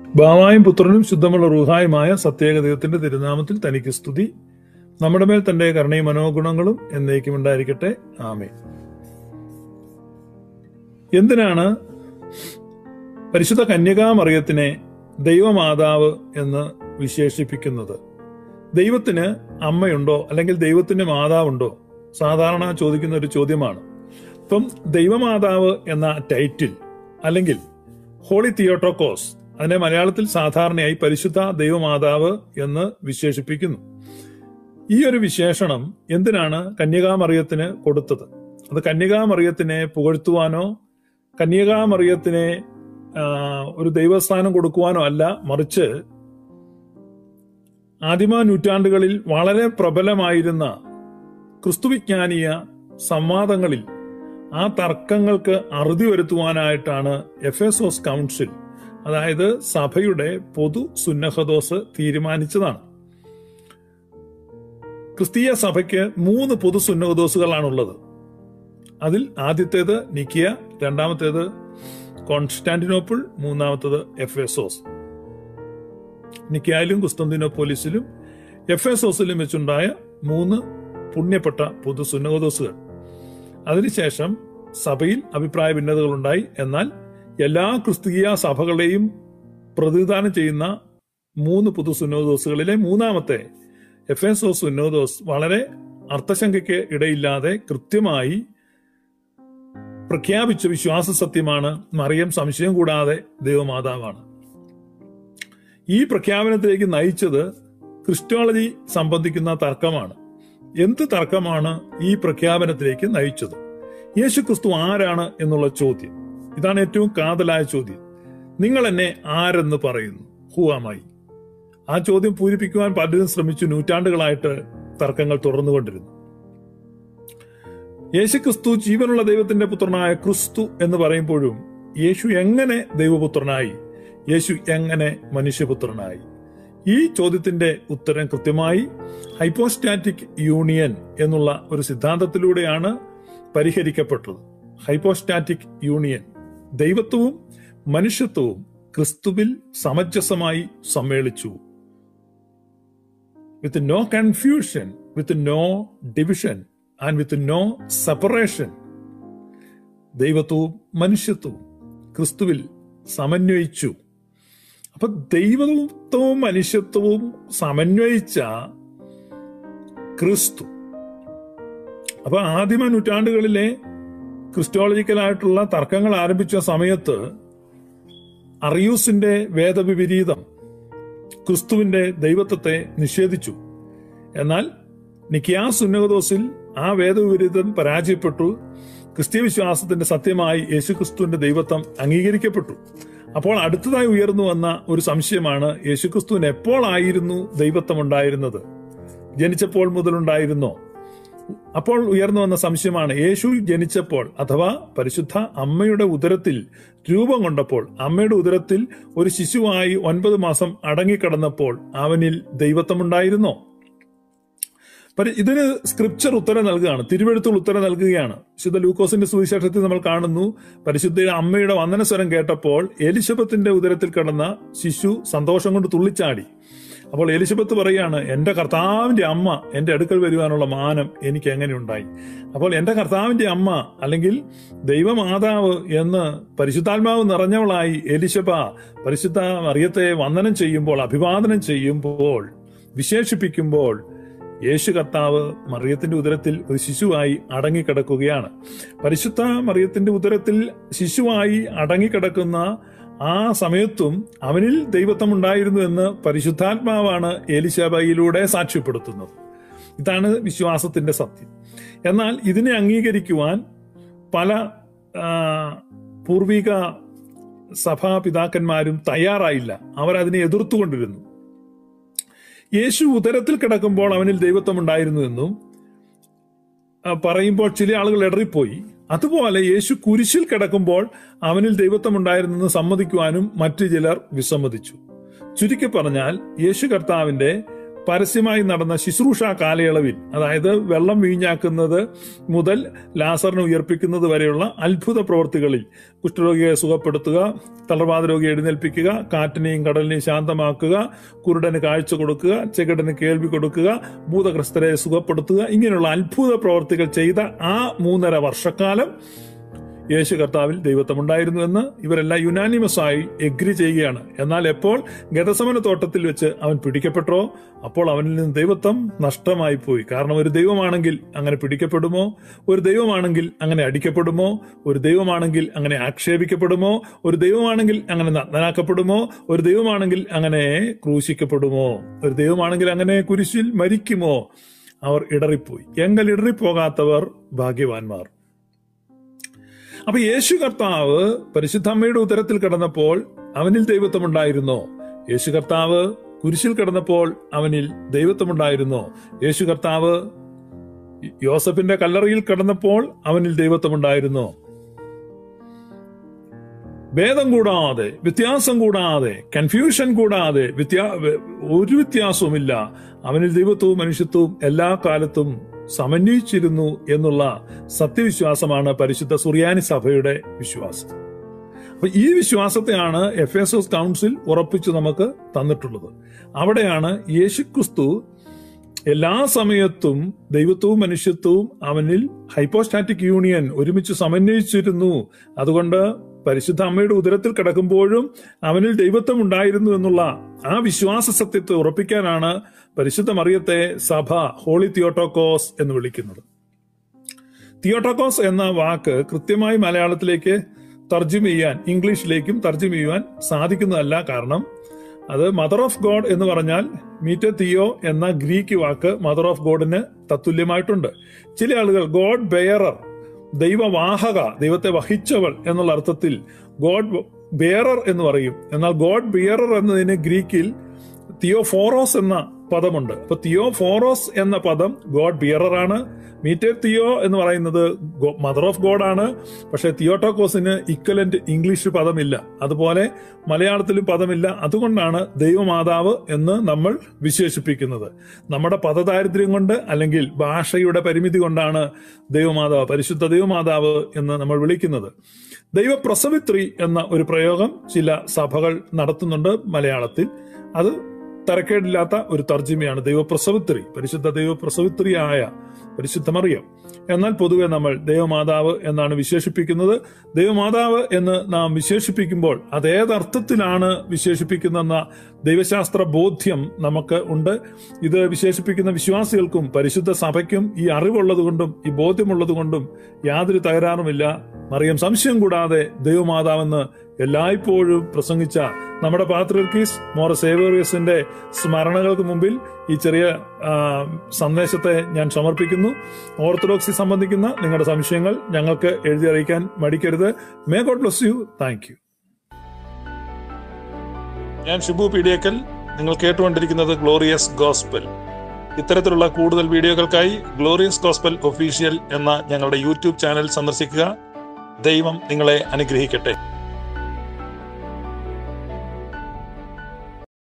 ബാവായും പുത്രനും ശുദ്ധമുള്ള റൂഹായുമായ സത്യേക ദൈവത്തിന്റെ തിരുനാമത്തിൽ തനിക്ക് സ്തുതി നമ്മുടെ മേൽ തന്റെ കരുണയും മനോഗുണങ്ങളും എന്നേക്കും ഉണ്ടായിരിക്കട്ടെ ആമേ എന്തിനാണ് പരിശുദ്ധ കന്യകാമറിയത്തിനെ ദൈവമാതാവ് എന്ന് വിശേഷിപ്പിക്കുന്നത് ദൈവത്തിന് അമ്മയുണ്ടോ അല്ലെങ്കിൽ ദൈവത്തിന് മാതാവുണ്ടോ സാധാരണ ചോദിക്കുന്ന ഒരു ചോദ്യമാണ് ഇപ്പം ദൈവമാതാവ് എന്ന ടൈറ്റിൽ അല്ലെങ്കിൽ ഹോളി തിയോട്ടോക്കോസ് അതിനെ മലയാളത്തിൽ സാധാരണയായി പരിശുദ്ധ ദൈവമാതാവ് എന്ന് വിശേഷിപ്പിക്കുന്നു ഈ ഒരു വിശേഷണം എന്തിനാണ് കന്യകാമറിയത്തിന് കൊടുത്തത് അത് കന്യകാമറിയത്തിനെ പുകഴ്ത്തുവാനോ കന്യകാമറിയത്തിനെ ആ, ഒരു ദൈവസ്ഥാനം കൊടുക്കുവാനോ അല്ല മറിച്ച് ആദിമ നൂറ്റാണ്ടുകളിൽ വളരെ പ്രബലമായിരുന്ന ക്രിസ്തുവിജ്ഞാനീയ സംവാദങ്ങളിൽ ആ തർക്കങ്ങൾക്ക് അറുതി വരുത്തുവാനായിട്ടാണ് എഫേസോസ് കൗൺസിൽ അതായത് സഭയുടെ പൊതു സുന്നഹദോസ് തീരുമാനിച്ചതാണ് ക്രിസ്തീയ സഭയ്ക്ക് മൂന്ന് പൊതു സുന്നഹദോസുകളാണുള്ളത് അതിൽ ആദ്യത്തേത് നിക്കിയ രണ്ടാമത്തേത് കോൺസ്റ്റാന്റിനോപ്പിൾ മൂന്നാമത്തേത് എഫേസോസ് നിക്കായാലും കുസ്തന്തിനോപ്പോലിസിലും എഫേസോസിലും വെച്ചുണ്ടായ മൂന്ന് പുണ്യപ്പെട്ട പൊതു സുന്നഹദോസുകൾ അതിനുശേഷം സഭയിൽ അഭിപ്രായ ഭിന്നതകളുണ്ടായി എന്നാൽ എല്ലാ ക്രിസ്തീയ സഭകളെയും പ്രതിനിധാനം ചെയ്യുന്ന മൂന്ന് പൊതു സുന്നോദോസുകളിലെ മൂന്നാമത്തെ എഫേസോസ് സുന്നോദോസ് വളരെ അർത്ഥശങ്കയ്ക്ക് ഇടയില്ലാതെ കൃത്യമായി പ്രഖ്യാപിച്ച വിശ്വാസ സത്യമാണ് മറിയം സംശയം കൂടാതെ ദൈവമാതാവാണ് ഈ പ്രഖ്യാപനത്തിലേക്ക് നയിച്ചത് ക്രിസ്റ്റോളജി സംബന്ധിക്കുന്ന തർക്കമാണ് എന്ത് തർക്കമാണ് ഈ പ്രഖ്യാപനത്തിലേക്ക് നയിച്ചത് യേശു ക്രിസ്തു ആരാണ് എന്നുള്ള ചോദ്യം ഇതാണ് ഏറ്റവും കാതലായ ചോദ്യം നിങ്ങൾ എന്നെ ആരെന്ന് പറയുന്നു ഹുവാമായി ആ ചോദ്യം പൂരിപ്പിക്കുവാൻ പലരും ശ്രമിച്ചു നൂറ്റാണ്ടുകളായിട്ട് തർക്കങ്ങൾ തുടർന്നുകൊണ്ടിരുന്നു യേശുക്രിസ്തു ജീവനുള്ള ദൈവത്തിന്റെ പുത്രനായ ക്രിസ്തു എന്ന് പറയുമ്പോഴും യേശു എങ്ങനെ ദൈവപുത്രനായി യേശു എങ്ങനെ മനുഷ്യപുത്രനായി ഈ ചോദ്യത്തിന്റെ ഉത്തരം കൃത്യമായി ഹൈപ്പോസ്റ്റാറ്റിക് യൂണിയൻ എന്നുള്ള ഒരു സിദ്ധാന്തത്തിലൂടെയാണ് പരിഹരിക്കപ്പെട്ടത് ഹൈപ്പോസ്റ്റാറ്റിക് യൂണിയൻ ദൈവത്വവും മനുഷ്യത്വവും ക്രിസ്തുവിൽ സമഞ്ജസമായി സമ്മേളിച്ചു with no confusion with no division and with no separation ദൈവത്വവും മനുഷ്യത്വവും ക്രിസ്തുവിൽ സമന്വയിച്ചു അപ്പൊ ദൈവത്വവും മനുഷ്യത്വവും സമന്വയിച്ച ക്രിസ്തു അപ്പൊ ആദിമ നൂറ്റാണ്ടുകളിലെ ക്രിസ്റ്റോളജിക്കലായിട്ടുള്ള തർക്കങ്ങൾ ആരംഭിച്ച സമയത്ത് അറിയൂസിന്റെ വേദവിപരീതം ക്രിസ്തുവിന്റെ ദൈവത്വത്തെ നിഷേധിച്ചു എന്നാൽ നിക്കിയാസ് ഉന്നതോസിൽ ആ വേദവിപരീതം പരാജയപ്പെട്ടു ക്രിസ്ത്യ വിശ്വാസത്തിന്റെ സത്യമായി യേശുക്രിസ്തുവിന്റെ ദൈവത്വം അംഗീകരിക്കപ്പെട്ടു അപ്പോൾ അടുത്തതായി ഉയർന്നു വന്ന ഒരു സംശയമാണ് യേശുക്രിസ്തുവിന് എപ്പോഴായിരുന്നു ദൈവത്വം ഉണ്ടായിരുന്നത് ജനിച്ചപ്പോൾ മുതലുണ്ടായിരുന്നോ അപ്പോൾ ഉയർന്നു വന്ന സംശയമാണ് യേശു ജനിച്ചപ്പോൾ അഥവാ പരിശുദ്ധ അമ്മയുടെ ഉദരത്തിൽ രൂപം കൊണ്ടപ്പോൾ അമ്മയുടെ ഉദരത്തിൽ ഒരു ശിശുവായി ഒൻപത് മാസം അടങ്ങിക്കിടന്നപ്പോൾ അവനിൽ ദൈവത്വമുണ്ടായിരുന്നോ പരി- ഇതിന് സ്ക്രിപ്ചർ ഉത്തരം നൽകുകയാണ് തിരുവെഴുത്തുകൾ ഉത്തരം നൽകുകയാണ് വിശുദ്ധ ലൂക്കോസിന്റെ സുവിശേഷത്തിൽ നമ്മൾ കാണുന്നു പരിശുദ്ധ അമ്മയുടെ വന്ദനസ്വരം കേട്ടപ്പോൾ എലിശബത്തിന്റെ ഉദരത്തിൽ കിടന്ന ശിശു സന്തോഷം കൊണ്ട് തുള്ളിച്ചാടി അപ്പോൾ എലിശബത്ത് പറയാണ് എന്റെ കർത്താവിന്റെ അമ്മ എന്റെ അടുക്കൽ വരുവാനുള്ള മാനം എനിക്ക് എങ്ങനെ ഉണ്ടായി അപ്പോൾ എന്റെ കർത്താവിന്റെ അമ്മ അല്ലെങ്കിൽ ദൈവമാതാവ് എന്ന് പരിശുദ്ധാത്മാവ് നിറഞ്ഞവളായി എലിശബ പരിശുദ്ധ മറിയത്തെ വന്ദനം ചെയ്യുമ്പോൾ അഭിവാദനം ചെയ്യുമ്പോൾ വിശേഷിപ്പിക്കുമ്പോൾ യേശു കർത്താവ് മറിയത്തിന്റെ ഉദരത്തിൽ ഒരു ശിശുവായി അടങ്ങിക്കിടക്കുകയാണ് പരിശുദ്ധ മറിയത്തിന്റെ ഉദരത്തിൽ ശിശുവായി അടങ്ങിക്കിടക്കുന്ന ആ സമയത്തും അവനിൽ ദൈവത്വം ഉണ്ടായിരുന്നു എന്ന് പരിശുദ്ധാത്മാവാണ് ഏലിശാബയിലൂടെ സാക്ഷ്യപ്പെടുത്തുന്നത് ഇതാണ് വിശ്വാസത്തിന്റെ സത്യം എന്നാൽ ഇതിനെ അംഗീകരിക്കുവാൻ പല ആ, പൂർവിക സഭാപിതാക്കന്മാരും തയ്യാറായില്ല അവർ അതിനെ എതിർത്തുകൊണ്ടിരുന്നു യേശു ഉദരത്തിൽ കിടക്കുമ്പോൾ അവനിൽ ദൈവത്വം ഉണ്ടായിരുന്നു എന്നും ആ, പറയുമ്പോൾ ചില ആളുകൾ ഇടറിപ്പോയി അതുപോലെ യേശു കുരിശിൽ കിടക്കുമ്പോൾ അവനിൽ ദൈവത്വം ഉണ്ടായിരുന്നെന്ന് സമ്മതിക്കുവാനും മറ്റു ചിലർ വിസമ്മതിച്ചു ചുരുക്കി പറഞ്ഞാൽ യേശു കർത്താവിന്റെ പരസ്യമായി നടന്ന ശുശ്രൂഷ കാലയളവിൽ അതായത് വെള്ളം വീഞ്ഞാക്കുന്നത് മുതൽ ലാസറിനെ ഉയർപ്പിക്കുന്നത് വരെയുള്ള അത്ഭുത പ്രവൃത്തികളിൽ കുഷ്ഠരോഗിയെ സുഖപ്പെടുത്തുക തളർവാദ രോഗിയെ എഴുന്നേൽപ്പിക്കുക കാറ്റിനെയും കടലിനെയും ശാന്തമാക്കുക കുരുടന് കാഴ്ച കൊടുക്കുക ചെകിടന് കേൾവി കൊടുക്കുക ഭൂതഗ്രസ്തരെ സുഖപ്പെടുത്തുക ഇങ്ങനെയുള്ള അത്ഭുത പ്രവർത്തികൾ ചെയ്ത ആ മൂന്നര വർഷക്കാലം യേശു കർത്താവിൽ ദൈവത്വമുണ്ടായിരുന്നു എന്ന് ഇവരെല്ലാം യുനാനിമസ് ആയി എഗ്രി ചെയ്യുകയാണ് എന്നാൽ എപ്പോൾ ഗതസമന തോട്ടത്തിൽ വെച്ച് അവൻ പിടിക്കപ്പെട്ടോ അപ്പോൾ അവനിൽ നിന്ന് ദൈവത്വം നഷ്ടമായി പോയി കാരണം ഒരു ദൈവമാണെങ്കിൽ അങ്ങനെ പിടിക്കപ്പെടുമോ ഒരു ദൈവമാണെങ്കിൽ അങ്ങനെ അടിക്കപ്പെടുമോ ഒരു ദൈവമാണെങ്കിൽ അങ്ങനെ ആക്ഷേപിക്കപ്പെടുമോ ഒരു ദൈവമാണെങ്കിൽ അങ്ങനെ നഗ്നനാക്കപ്പെടുമോ ഒരു ദൈവമാണെങ്കിൽ അങ്ങനെ ക്രൂശിക്കപ്പെടുമോ ഒരു ദൈവമാണെങ്കിൽ അങ്ങനെ കുരിശിൽ മരിക്കുമോ അവർ ഇടറിപ്പോയി എങ്കിൽ ഇടറിപ്പോകാത്തവർ ഭാഗ്യവാന്മാർ അപ്പൊ യേശു കർത്താവ് പരിശുദ്ധമ്മയുടെ ഉദരത്തിൽ കിടന്നപ്പോൾ അവനിൽ ദൈവത്വമുണ്ടായിരുന്നോ യേശു കർത്താവ് കുരിശിൽ കിടന്നപ്പോൾ അവനിൽ ദൈവത്വമുണ്ടായിരുന്നോ യേശു കർത്താവ് യോസഫിന്റെ കല്ലറയിൽ കിടന്നപ്പോൾ അവനിൽ ദൈവത്വമുണ്ടായിരുന്നോ ഭേദം കൂടാതെ വ്യത്യാസം കൂടാതെ കൺഫ്യൂഷൻ കൂടാതെ വ്യത്യാ ഒരു വ്യത്യാസവുമില്ല അവനിൽ ദൈവത്വവും മനുഷ്യത്വവും എല്ലാ കാലത്തും സമന്വയിച്ചിരുന്നു എന്നുള്ള സത്യവിശ്വാസമാണ് പരിശുദ്ധ സുറിയാനി സഭയുടെ വിശ്വാസം അപ്പൊ ഈ വിശ്വാസത്തെയാണ് എഫ് എസ് എസ് കൗൺസിൽ ഉറപ്പിച്ചു നമുക്ക് തന്നിട്ടുള്ളത് അവിടെയാണ് യേശുക്രിസ്തു എല്ലാ സമയത്തും ദൈവത്വവും മനുഷ്യത്വവും അവനിൽ ഹൈപ്പോസ്റ്റാറ്റിക് യൂണിയൻ ഒരുമിച്ച് സമന്വയിച്ചിരുന്നു അതുകൊണ്ട് പരിശുദ്ധ അമ്മയുടെ ഉദരത്തിൽ കിടക്കുമ്പോഴും അവനിൽ ദൈവത്വം ഉണ്ടായിരുന്നു എന്നുള്ള ആ വിശ്വാസ സത്യത്തെ ഉറപ്പിക്കാനാണ് പരിശുദ്ധ മറിയത്തെ സഭ ഹോളി തിയോട്ടോക്കോസ് എന്ന് വിളിക്കുന്നത് തിയോട്ടോക്കോസ് എന്ന വാക്ക് കൃത്യമായി മലയാളത്തിലേക്ക് തർജ്ജമ ചെയ്യാൻ ഇംഗ്ലീഷിലേക്കും തർജ്ജമ ചെയ്യുവാൻ സാധിക്കുന്നതല്ല കാരണം അത് മദർ ഓഫ് ഗോഡ് എന്ന് പറഞ്ഞാൽ മീറ്റർ തിയോ എന്ന ഗ്രീക്ക് വാക്ക് മദർ ഓഫ് ഗോഡിന് തത്തുല്യമായിട്ടുണ്ട് ചില ആളുകൾ ഗോഡ് ബെയറർ ദൈവവാഹക ദൈവത്തെ വഹിച്ചവൾ എന്നുള്ള അർത്ഥത്തിൽ ഗോഡ് ബെയറർ എന്ന് പറയും എന്നാൽ ഗോഡ് ബിയറർ എന്നതിന് ഗ്രീക്കിൽ തിയോഫോറോസ് എന്ന പദമുണ്ട് അപ്പൊ തിയോഫോറോസ് എന്ന പദം ഗോഡ് ബിയറർ ആണ് മീറ്റർ തിയോ എന്ന് പറയുന്നത് മദർ ഓഫ് ഗോഡ് ആണ് പക്ഷെ തിയോട്ടോക്കോസിന് ഇക്വലന്റ് ഇംഗ്ലീഷ് പദമില്ല അതുപോലെ മലയാളത്തിലും പദമില്ല അതുകൊണ്ടാണ് ദൈവമാതാവ് എന്ന് നമ്മൾ വിശേഷിപ്പിക്കുന്നത് നമ്മുടെ പദദാരിദ്ര്യം കൊണ്ട് അല്ലെങ്കിൽ ഭാഷയുടെ പരിമിതി കൊണ്ടാണ് ദൈവമാതാവ് പരിശുദ്ധ ദൈവമാതാവ് എന്ന് നമ്മൾ വിളിക്കുന്നത് ദൈവപ്രസവിത്രി എന്ന ഒരു പ്രയോഗം ചില സഭകൾ നടത്തുന്നുണ്ട് മലയാളത്തിൽ അത് തരക്കേടില്ലാത്ത ഒരു തർജ്ജിമയാണ് ദൈവപ്രസവിത്രി പരിശുദ്ധ ദൈവപ്രസവിത്രിയായ പരിശുദ്ധ മറിയം എന്നാൽ പൊതുവെ നമ്മൾ ദൈവമാതാവ് എന്നാണ് വിശേഷിപ്പിക്കുന്നത് ദൈവമാതാവ് എന്ന് നാം വിശേഷിപ്പിക്കുമ്പോൾ അതേതർത്ഥത്തിലാണ് വിശേഷിപ്പിക്കുന്നതെന്ന ദൈവശാസ്ത്ര ബോധ്യം നമുക്ക് ഉണ്ട് ഇത് വിശേഷിപ്പിക്കുന്ന വിശ്വാസികൾക്കും പരിശുദ്ധ സഭയ്ക്കും ഈ അറിവുള്ളത് കൊണ്ടും ഈ ബോധ്യമുള്ളത് കൊണ്ടും യാതൊരു തകരാറുമില്ല മറിയം സംശയം കൂടാതെ ദൈവമാതാവെന്ന് എല്ലായ്പ്പോഴും പ്രസംഗിച്ച നമ്മുടെ പാത്രിർക്കീസ് മോർ സേവേറിയസിന്റെ സ്മരണകൾക്ക് മുമ്പിൽ ഈ ചെറിയ സന്ദേശത്തെ ഞാൻ സമർപ്പിക്കുന്നു ഓർത്തഡോക്സി സംബന്ധിക്കുന്ന നിങ്ങളുടെ സംശയങ്ങൾ ഞങ്ങൾക്ക് എഴുതി അറിയിക്കാൻ മടിക്കരുത് may God bless you thank you ഞാൻ ഷിബു പീഡിയക്കൽ നിങ്ങൾ കേട്ടുകൊണ്ടിരിക്കുന്നത് ഗ്ലോറിയസ് ഗോസ്പൽ ഇത്തരത്തിലുള്ള കൂടുതൽ വീഡിയോകൾക്കായി ഗ്ലോറിയസ് ഗോസ്പൽ ഒഫീഷ്യൽ എന്ന ഞങ്ങളുടെ യൂട്യൂബ് ചാനൽ സന്ദർശിക്കുക ദൈവം നിങ്ങളെ അനുഗ്രഹിക്കട്ടെ